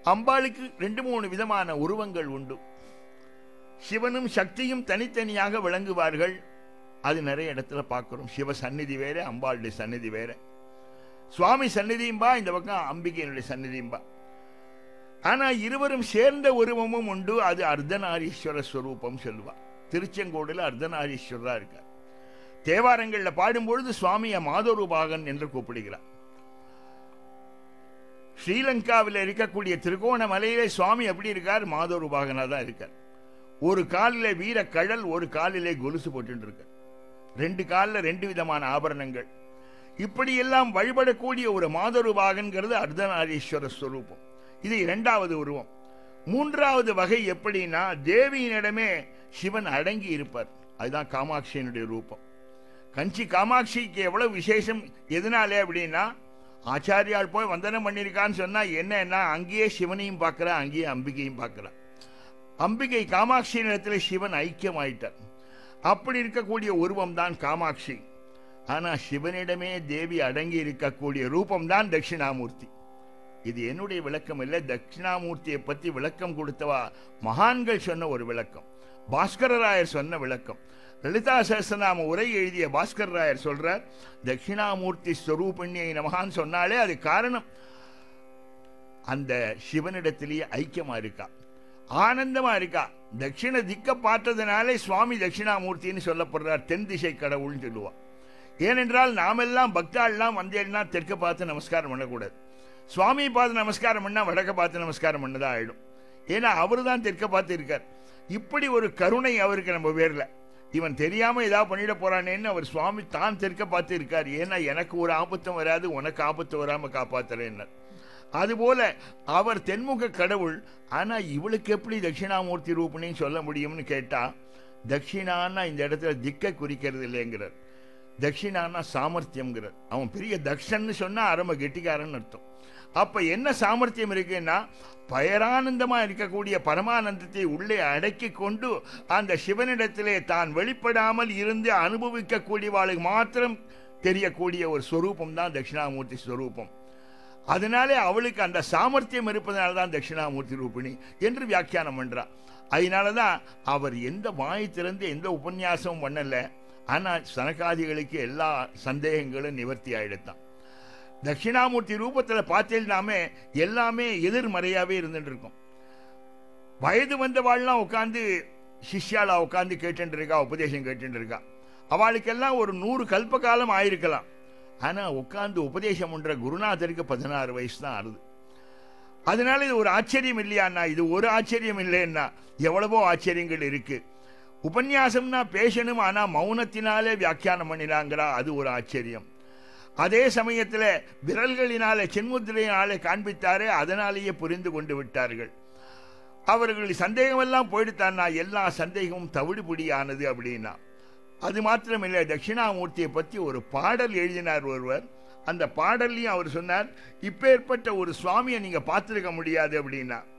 அம்பாளுக்கு ரெண்டு மூணு விதமான உருவங்கள் உண்டு சிவனும் சக்தியும் தனித்தனியாக விளங்குவார்கள் அது நிறைய இடத்துல பார்க்கிறோம் சிவ சந்நிதி வேற அம்பாளுடைய சந்நிதி வேற சுவாமி சந்நிதியும்பா இந்த பக்கம் அம்பிகையினுடைய சந்நிதியும்பா ஆனா இருவரும் சேர்ந்த உருவமும் உண்டு அது அர்த்தநாரீஸ்வர ஸ்வரூபம் சொல்லுவா திருச்செங்கோடுல அர்த்தநாரீஸ்வரரா இருக்கார் தேவாரங்கள்ல பாடும்பொழுது சுவாமிய மாதொருபாகன் என்று கூப்பிடுகிறார் ஸ்ரீலங்காவில் இருக்கக்கூடிய திருகோண மலையிலே சுவாமி எப்படி இருக்கார் மாதொருபாகனா தான் இருக்கார் ஒரு காலிலே வீர கழல் ஒரு காலிலே கொலுசு போட்டு இருக்கார் ரெண்டு காலில் ரெண்டு விதமான ஆபரணங்கள் இப்படியெல்லாம் வழிபடக்கூடிய ஒரு மாதொருபாகன்கிறது அர்த்தநாரீஸ்வர ஸ்வரூபம் இது இரண்டாவது உருவம் மூன்றாவது வகை எப்படின்னா தேவியினிடமே சிவன் அடங்கி இருப்பார் அதுதான் காமாட்சியினுடைய ரூபம் கஞ்சி காமாட்சிக்கு எவ்வளவு விசேஷம் எதனாலே அப்படின்னா ஆச்சாரியால் போய் வந்தனம் பண்ணியிருக்கான்னு சொன்னா என்னன்னா அங்கேயே சிவனையும் பார்க்கிறா அங்கேயே அம்பிகையும் பார்க்கிறா அம்பிகை காமாட்சி இடத்துல சிவன் ஐக்கியம் ஆயிட்டார் அப்படி இருக்கக்கூடிய உருவம் தான் காமாட்சி ஆனா சிவனிடமே தேவி அடங்கி இருக்கக்கூடிய ரூபம் தான் தட்சிணாமூர்த்தி இது என்னுடைய விளக்கம் இல்லை தட்சிணாமூர்த்தியை பத்தி விளக்கம் கொடுத்தவா மகான்கள் சொன்ன ஒரு விளக்கம் பாஸ்கரராயர் சொன்ன விளக்கம் லலிதா சஹஸ்ரநாம உரை எழுதிய பாஸ்கர் ராயர் சொல்றார் தட்சிணாமூர்த்தி ஸ்வரூபிணியை நமகான்னு சொன்னாலே அது காரணம் அந்த சிவனிடத்திலேயே ஐக்கியமா இருக்கா ஆனந்தமா இருக்கா தட்சிண திக்க பார்த்ததுனாலே சுவாமி தட்சிணாமூர்த்தின்னு சொல்லப்படுறார் தென் திசை கடவுள்னு சொல்லுவா ஏனென்றால் நாமெல்லாம் பக்தாள்லாம் வந்தேன்னா தெற்க பார்த்து நமஸ்காரம் பண்ணக்கூடாது சுவாமியை பார்த்து நமஸ்காரம் பண்ணா வடக்க பார்த்து நமஸ்காரம் பண்ணதான் ஆயிடும் ஏன்னா அவரு தான் தெற்க பார்த்து இருக்கார் இப்படி ஒரு கருணை அவருக்கு நம்ம பேர்ல இவன் தெரியாம ஏதாவது பண்ணிட போறானேன்னு அவர் சுவாமி தான் தெற்க பார்த்து இருக்கார் ஏன்னா எனக்கு ஒரு ஆபத்தும் வராது உனக்கு ஆபத்து வராம காப்பாத்துறேன்னு அதுபோல அவர் தென்முக கடவுள் ஆனா இவளுக்கு எப்படி தட்சிணாமூர்த்தி ரூபிணின்னு சொல்ல முடியும்னு கேட்டா தட்சிணான்னா இந்த இடத்துல திக்கை குறிக்கிறது இல்லைங்கிறார் தட்சிணான்னா சாமர்த்தியம்ங்கிறார் அவன் பெரிய தக்ஷன்னு சொன்னா அரம்ப கெட்டிக்காரன் அர்த்தம் அப்ப என்ன சாமர்த்தியம் இருக்குன்னா பயரானந்தமா இருக்கக்கூடிய பரமானந்தத்தை உள்ளே அடக்கி கொண்டு அந்த சிவனிடத்திலே தான் வெளிப்படாமல் இருந்து அனுபவிக்கக்கூடியவாளுக்கு மாத்திரம் தெரியக்கூடிய ஒரு ஸ்வரூபம் தான் தட்சிணாமூர்த்தி ஸ்வரூபம் அதனாலே அவளுக்கு அந்த சாமர்த்தியம் இருப்பதனால தான் தட்சிணாமூர்த்தி ரூபிணி என்று வியாக்கியானம் பண்றா அதனாலதான் அவர் எந்த வாய் திறந்து எந்த உபன்யாசமும் பண்ணல ஆனா சனகாதிகளுக்கு எல்லா சந்தேகங்களும் நிவர்த்தி ஆயிடுத்தான் தட்சிணாமூர்த்தி ரூபத்துல பார்த்தேன்னாமே எல்லாமே எதிர்மறையாவே இருந்துட்டு இருக்கும் வயது வந்தவாள்லாம் உட்காந்து சிஷ்யாலா உட்காந்து கேட்டு இருக்கா உபதேசம் கேட்டு இருக்கா அவளுக்கெல்லாம் ஒரு நூறு கல்ப காலம் ஆயிருக்கலாம் ஆனா உட்கார்ந்து உபதேசம் பண்ற குருநாதருக்கு பதினாறு வயசு தான் ஆறுது அதனால இது ஒரு ஆச்சரியம் இல்லையாண்ணா இது ஒரு ஆச்சரியம் இல்லைன்னா எவ்வளவோ ஆச்சரியங்கள் இருக்கு உபன்யாசம்னா பேசணும் ஆனா மௌனத்தினாலே வியாக்கியானம் பண்ணினாங்கிறா அது ஒரு ஆச்சரியம் அதே சமயத்துல விரல்களினாலே சென்முத்திரையினாலே காண்பித்தாரே அதனாலேயே புரிந்து கொண்டு விட்டார்கள் அவர்கள் சந்தேகமெல்லாம் போயிடுத்தான்னா எல்லா சந்தேகமும் தவிடுபடியானது அப்படின்னா அது மாத்திரமில்லை தட்சிணாமூர்த்தியை பற்றி ஒரு பாடல் எழுதினார் ஒருவர் அந்த பாடல்லையும் அவர் சொன்னார் இப்பேற்பட்ட ஒரு சுவாமியை நீங்க பார்த்திருக்க முடியாது அப்படின்னா